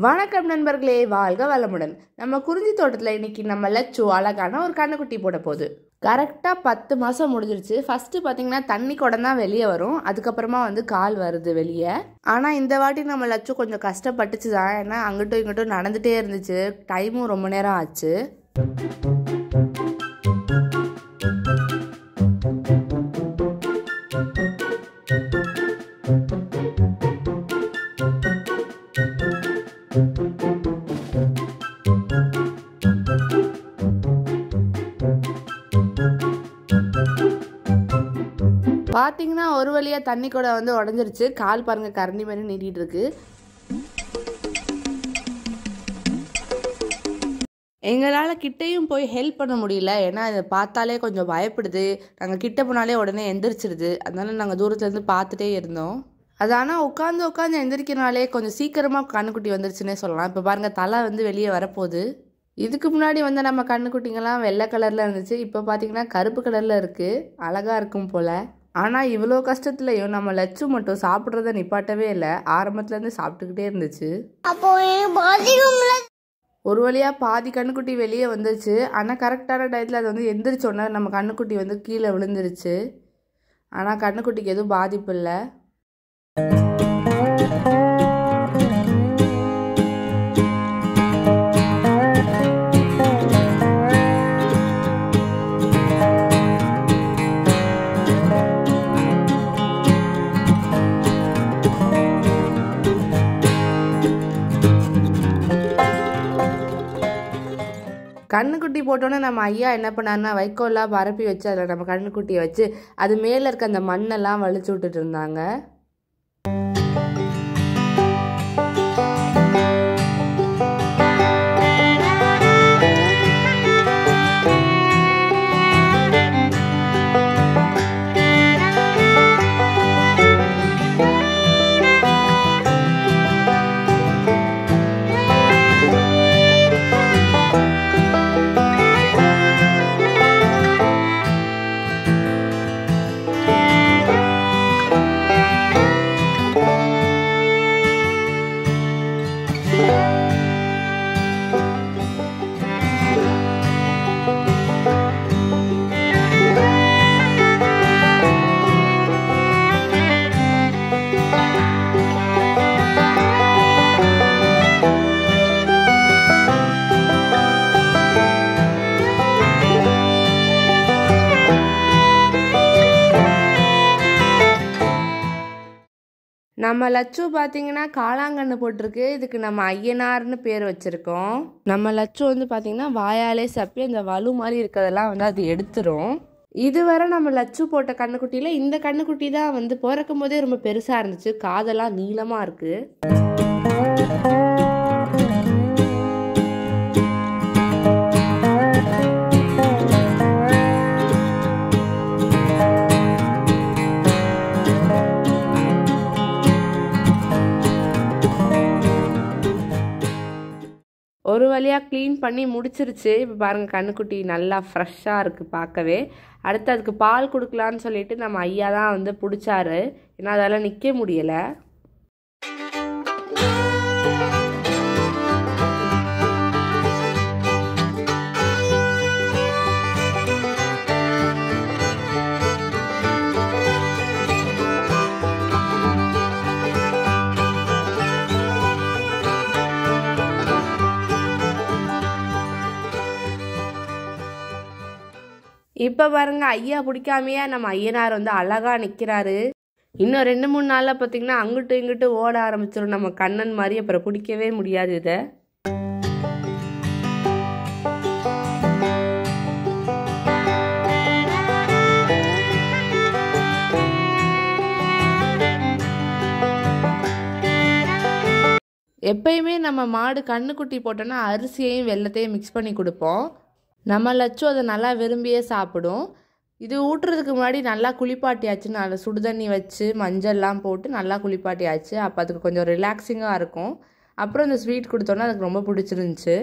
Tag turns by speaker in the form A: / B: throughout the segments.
A: வணக்கம் நண்பர்களே வாழ்க வளமுடன் நம்ம குறிஞ்சி தோட்டத்தில் இன்னைக்கு நம்ம லட்சு அழகான ஒரு கண்ணுக்குட்டி போட போகுது கரெக்டாக பத்து மாதம் முடிஞ்சிருச்சு ஃபஸ்ட்டு பார்த்தீங்கன்னா தண்ணி குடம் தான் வெளியே வரும் அதுக்கப்புறமா வந்து கால் வருது வெளியே ஆனால் இந்த வாட்டி நம்ம லட்சு கொஞ்சம் கஷ்டப்பட்டுச்சு தான் ஏன்னா அங்கிட்டும் இங்கிட்டும் நடந்துகிட்டே இருந்துச்சு டைமும் ரொம்ப நேரம் ஆச்சு பார்த்தீங்கன்னா ஒரு வழியாக தண்ணி கூட வந்து உடஞ்சிருச்சு கால் பாருங்க கரண்டி மாதிரி நீட்டிட்டு இருக்கு எங்களால் கிட்டேயும் போய் ஹெல்ப் பண்ண முடியல ஏன்னா இதை பார்த்தாலே கொஞ்சம் பயப்படுது நாங்கள் கிட்ட போனாலே உடனே எந்திரிச்சிடுது அதனால நாங்கள் தூரத்துலேருந்து பார்த்துட்டே இருந்தோம் அது ஆனால் உட்காந்து உட்காந்து எந்திரிக்கிறனாலே கொஞ்சம் சீக்கிரமாக கண்ணுக்குட்டி வந்துருச்சுன்னே சொல்லலாம் இப்போ பாருங்கள் தலை வந்து வெளியே வரப்போகுது இதுக்கு முன்னாடி வந்து நம்ம கண்ணுக்குட்டிங்கெல்லாம் வெள்ளை கலரில் இருந்துச்சு இப்போ பார்த்தீங்கன்னா கருப்பு கலரில் இருக்குது அழகாக இருக்கும் போல் ஆனால் இவ்வளோ கஷ்டத்துலையும் நம்ம லட்சு மட்டும் சாப்பிட்றத நிப்பாட்டவே இல்லை ஆரம்பத்துலேருந்து சாப்பிட்டுக்கிட்டே இருந்துச்சு
B: அப்போ எனக்கு பாதிக்கும்ல
A: ஒரு வழியாக பாதி கண்ணுக்குட்டி வெளியே வந்துருச்சு ஆனால் கரெக்டான டயத்தில் அது வந்து எந்திரிச்சோன்னே நம்ம கண்ணுக்குட்டி வந்து கீழே விழுந்துருச்சு ஆனால் கண்ணுக்குட்டிக்கு எதுவும் பாதிப்பு இல்லை கண்ணுக்குட்டி போட்டோன்னே நம்ம ஐயா என்ன பண்ணாருன்னா வைக்கோல்லாம் பரப்பி வச்சு அதில் நம்ம கண்ணுக்குட்டியை வச்சு அது மேலே இருக்க அந்த மண்ணெல்லாம் வலிச்சு விட்டுட்டு இருந்தாங்க நம்ம லட்சு பார்த்தீங்கன்னா காளாங்கன்று போட்டிருக்கு இதுக்கு நம்ம ஐயனார்னு பேர் வச்சுருக்கோம் நம்ம லட்சு வந்து பார்த்தீங்கன்னா வாயாலே சப்பி அந்த வலு மாதிரி இருக்கிறதெல்லாம் வந்து அது எடுத்துரும் இதுவரை நம்ம லட்சு போட்ட கண்ணுக்குட்டியில் இந்த கண்ணுக்குட்டி தான் வந்து பிறக்கும் போதே ரொம்ப பெருசாக இருந்துச்சு காதெல்லாம் நீளமாக இருக்குது ஒரு வழியாக க்ளீன் பண்ணி முடிச்சிருச்சு இப்போ பாருங்கள் கண்ணுக்குட்டி நல்லா ஃப்ரெஷ்ஷாக இருக்குது பார்க்கவே அடுத்து அதுக்கு பால் கொடுக்கலான்னு சொல்லிட்டு நம்ம ஐயா தான் வந்து பிடிச்சாரு ஏன்னா அதால் நிற்க முடியலை இப்போ பாருங்க ஐயா பிடிக்காமையே நம்ம ஐயனார் வந்து அழகா நிற்கிறாரு இன்னும் ரெண்டு மூணு நாளில் பார்த்தீங்கன்னா அங்கிட்டு இங்கிட்டு ஓட ஆரம்பிச்சிடும் நம்ம கண்ணன் மாதிரி அப்புறம் பிடிக்கவே முடியாது இதை எப்பயுமே நம்ம மாடு கண்ணுக்குட்டி போட்டோன்னா அரிசியையும் வெள்ளத்தையும் மிக்ஸ் பண்ணி கொடுப்போம் நம்ம லட்சம் அதை நல்லா விரும்பியே சாப்பிடும் இது ஊட்டுறதுக்கு முன்னாடி நல்லா குளிப்பாட்டியாச்சு நல்லா சுடுதண்ணி வச்சு மஞ்சள்லாம் போட்டு நல்லா குளிப்பாட்டியாச்சு அப்போ அதுக்கு கொஞ்சம் ரிலாக்ஸிங்காக இருக்கும் அப்புறம் இந்த ஸ்வீட் கொடுத்தோன்னா அதுக்கு ரொம்ப பிடிச்சிருந்துச்சு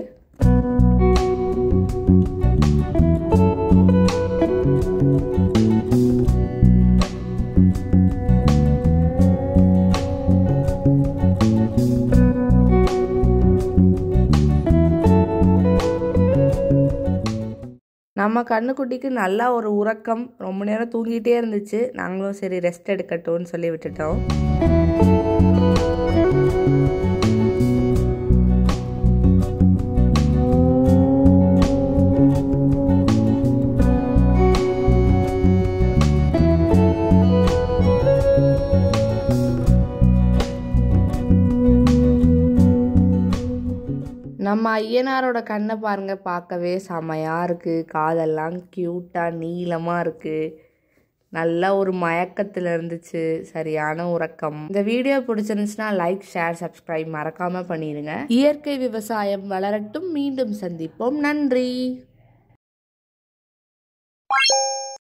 A: நம்ம கண்ணுக்குட்டிக்கு நல்லா ஒரு உறக்கம் ரொம்ப நேரம் தூங்கிட்டே இருந்துச்சு நாங்களும் சரி ரெஸ்ட் எடுக்கட்டும்னு சொல்லி விட்டுட்டோம் நம்ம ஐயனாரோட கண்ணை பாருங்க பார்க்கவே செமையாக இருக்குது காதெல்லாம் க்யூட்டாக நீளமாக இருக்குது நல்ல ஒரு மயக்கத்தில் இருந்துச்சு சரியான உறக்கம் இந்த வீடியோ பிடிச்சிருந்துச்சுன்னா லைக் ஷேர் சப்ஸ்கிரைப் மறக்காமல் பண்ணிடுங்க இயற்கை விவசாயம் வளரட்டும் மீண்டும் சந்திப்போம் நன்றி